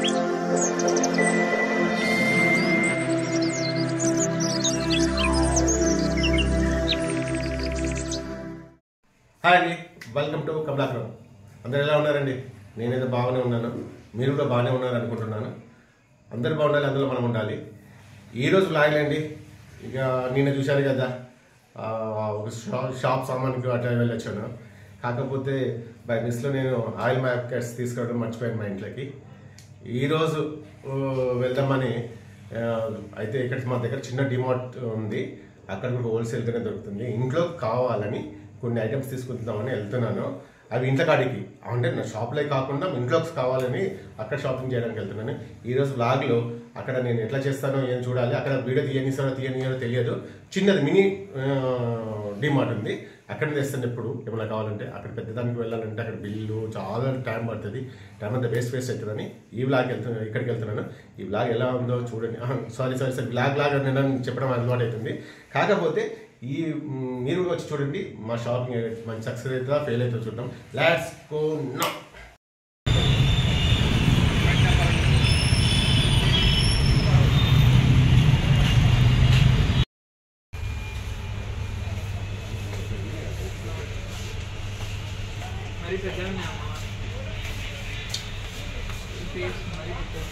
Hi అండి welcome to Kamalakaram అందరు ఎలా ఉన్నారండి నేనైతే బాగానే ఉన్నాను మీరు కూడా బాగానే ఉన్నారు అనుకుంటున్నాను అందరు బాగుండాలి అందులో మనం ఉండాలి ఈరోజు వ్లాగ్ అండి ఇక నిన్న చూశారు కదా ఆ, ఒక షా- షాప్ సామాన్కి అట్లా వెళ్ళొచ్చాను కాకపోతే బై మిస్లో నేను ఆయిల్ మ్యాకెట్స్ తీసుకురావడం మర్చిపోయాను మా ఇంట్లోకి ఈరోజు ఆ, వెళ్దామని ఆ, అయితే ఇక్కడ మా దగ్గర చిన్న డిమార్ట్ ఉంది అక్కడ కూడా హోల్సేల్గానే దొరుకుతుంది ఇంట్లో కావాలని కొన్ని ఐటమ్స్ తీసుకుందామని వెళ్తున్నాను అవి ఇంట్లో కాడికి అంటే నా షాప్లో కాకుండా ఇంట్లోకి కావాలని అక్కడ షాపింగ్ చేయడానికి వెళ్తున్నాను ఈరోజు వ్లాగ్లో అక్కడ నేను ఎట్లా చేస్తానో ఏం చూడాలి అక్కడ వీడియో తీయనిస్తారో తీయనియో తెలియదు చిన్నది మినీ డిమార్ట్ ఉంది అక్కడ తెస్తాను ఎప్పుడు ఏమైనా కావాలంటే అక్కడ పెద్దదానికి వెళ్ళాలంటే అక్కడ బిల్లు చాలా టైం పడుతుంది టైం అంతా వేస్ట్ వేస్ట్ అవుతుందని ఈ వ్లాగ్ వెళ్తున్నాను ఇక్కడికి వెళ్తున్నాను ఈ వ్లాగ్ ఎలా ఉందో చూడండి sorry sorry sorry blog log అని నేను చెప్పడం అలవాటు అవుతుంది కాకపోతే ఈ మ్, మీరు కూడా వచ్చి చూడండి మా షాపింగ్ మంచి సక్సెస్ అవుతుందా ఫెయిల్ అవుతుందో చూద్దాం లాట్స్ గో నో మరి పెద్ద అమ్మ ఫేస్ మరి పెద్ద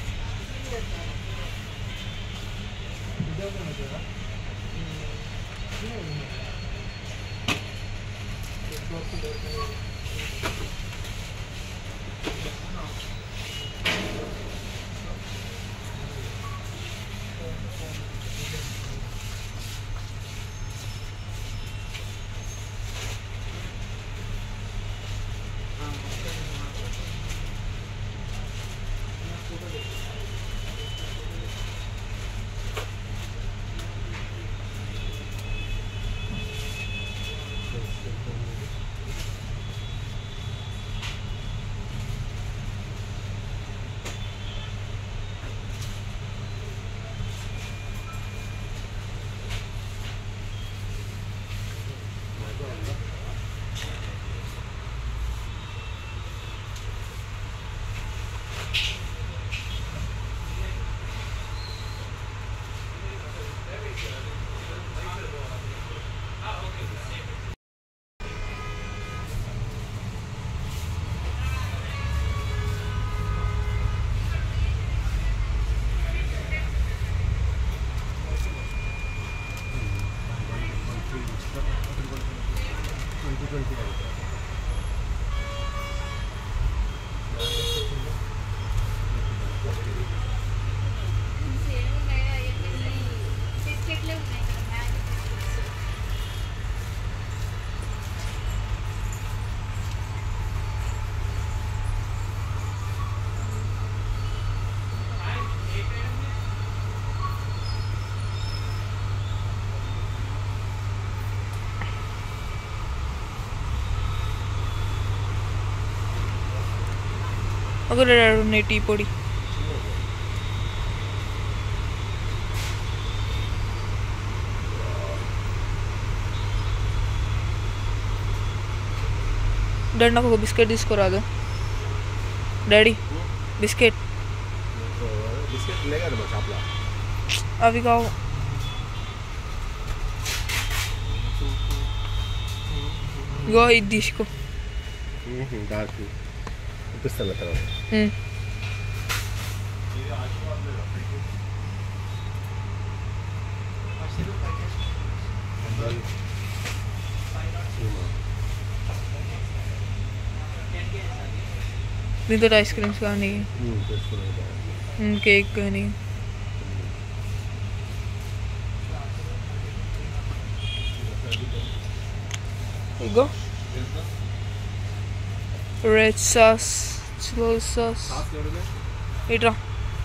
బిస్కెట్లే ఉన్నాయి కదా మ్యాగీ బిస్కెట్స్ ఒక రెండు ఉన్నాయి టీ పొడి డాడీ నాకు ఒక బిస్కెట్ తీసుకురాదు డాడీ బిస్కెట్ బిస్కెట్ ఉన్నాయి కదా మా షాప్లో అవి కావు ఇగో ఇది తీసుకో డార్క్ చూపిస్తాను తర్వాత ఉమ్. దీంతో ఐస్ క్రీమ్స్ కానీ ఉమ్, కేక్ కానీ ఇగో రెడ్ సాస్ చిల్లీ సాస్ ఇట్రా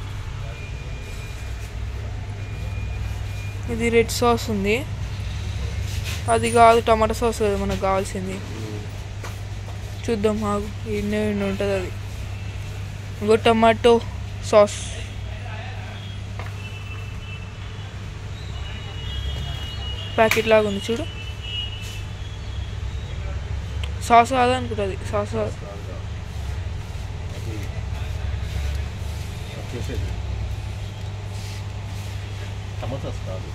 ఇది రెడ్ సాస్ ఉంది అది కాదు టమాటా సాస్ కదా మనకు కావాల్సింది చూద్దాం మాకు ఇన్నే ఇన్ని ఉంటుంది అది ఇంకో టమాటో సాస్ ప్యాకెట్ లాగా ఉంది చూడు సాస్ కాదు అనుకుంటుంది సాస్ కాదు. చేసేది టమాటాస్ కాదు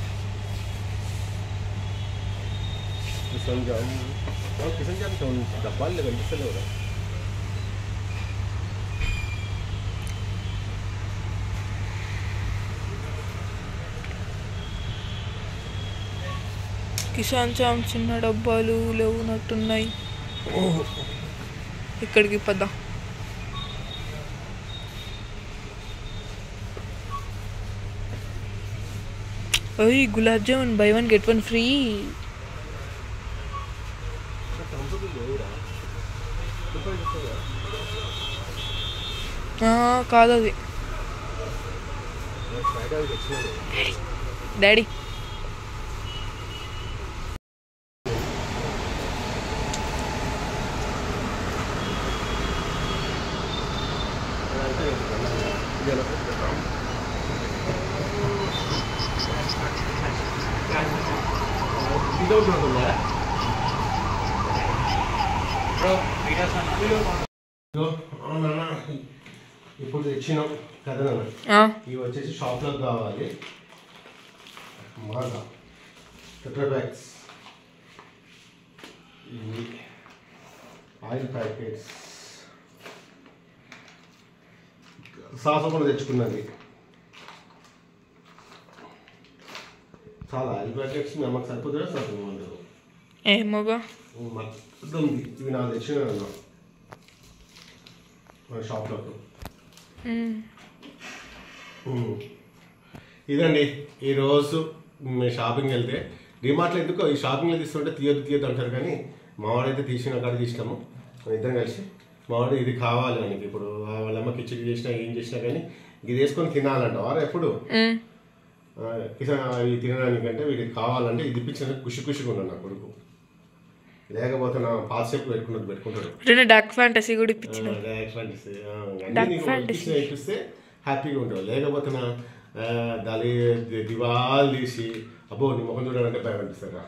కిసాన్ జామ్ ఆ, కిసాన్ జామ్ టౌన్ డబ్బాలు కనిపిస్తలేవు కదా కిసాన్ చామ్ చిన్న డబ్బాలు లేవునట్టున్నాయి ఇక్కడికి పద ఓయ్ gulab jamun buy one get one free టమాటాలు లేవురా రూపాయలు చెప్తావా? కాదు అది నాకు ఫ్రైడ్ ఆయిల్ తెచ్చినాను డాడీ ఇప్పుడు తెచ్చినాం కదా నాన్న ఆ, ఇవి వచ్చేసి షాప్లో కావాలి మాగా టెట్రాబ్యాగ్స్ ఇవి ఆయిల్ ప్యాకెట్స్ సాస కూడా తెచ్చుకున్నది చాలా ఆయిల్ ప్యాకెట్స్ మీ అమ్మకి సరిపోతుందా సరిపోతుంది ఏమోగా మొత్తం ఉంది ఇవి నాకు తెచ్చిన అన్న మన షాప్లోకి మ్మ్. ఉమ్. ఇదండి ఈరోజు మేము షాపింగ్ వెళ్తే డిమార్ట్లో ఎందుకో ఈ షాపింగ్లో తీసుకుంటే తీయద్దు తీయద్దు అంటారు కానీ మావాడైతే తీసిన కాడ తీసినాము ఇద్దరం కలిసి మావాడు ఇది కావాలి మనకి ఇప్పుడు వాళ్ళ అమ్మ కిచెన్ చేసినా ఏం చేసినా కానీ ఇది వేసుకొని తినాలంట వారు ఎప్పుడు మ్మ్. ఆ, కిసాన్ అవి తినడానికంటే వీడికి కావాలంటే ఇది ఇప్పించిన ఖుషి ఖుషిగా ఉన్నాను నా కొడుకు లేకపోతే నా పాసేపు పెట్టుకున్నది పెట్టుకుంటాడు రెండు డార్క్ ఫ్యాంటసీ కూడా ఇప్పించిన Dark fantasy. ఇప్పిస్తే హ్యాపీగా ఉంటావు లేకపోతే నా ఆ, దాని దివాలు తీసి అబ్బో నీ ముఖం చూడాలంటే భయం అనిపిస్తారా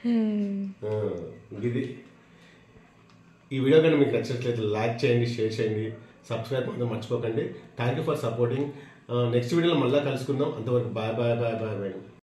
ఇది ఈ వీడియో కానీ మీకు నచ్చినట్లయితే లైక్ చేయండి షేర్ చేయండి సబ్స్క్రైబ్ మాత్రం మర్చిపోకండి thank you for supporting next వీడియోలో మళ్ళీ కలుసుకుందాం అంతవరకు bye bye bye bye bye